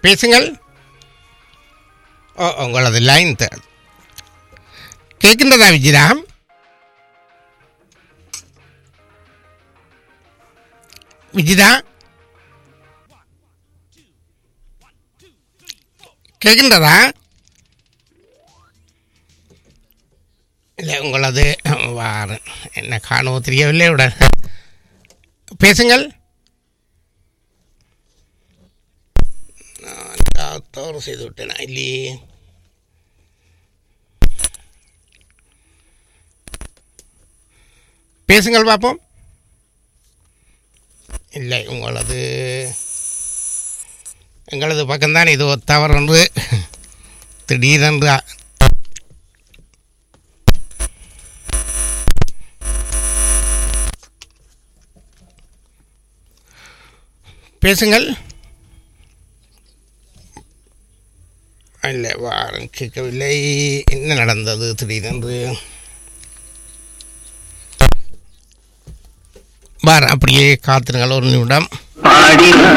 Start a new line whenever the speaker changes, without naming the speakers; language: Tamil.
பேசுங்கள் ஓ உங்களது லைன் த கேட்கின்றதா விஜயராம் விஜிதா கேட்கின்றதா இல்லை உங்களது வார என்ன காணவோ தெரியவில்லை உடன் பேசுங்கள் நான் தவறு செய்து விட்டேனா இல்லையே பேசுங்கள் பார்ப்போம் இல்லை உங்களது எங்களது பக்கம்தான் இது ஒரு தவறு என்று திடீரென்று அ- பேசுங்கள் இல்லை வாரம் கேட்கவில்லை என்ன நடந்தது திடீரென்று வாரம் அப்படியே காத்திருங்கள் ஒரு நிமிடம்
பாடி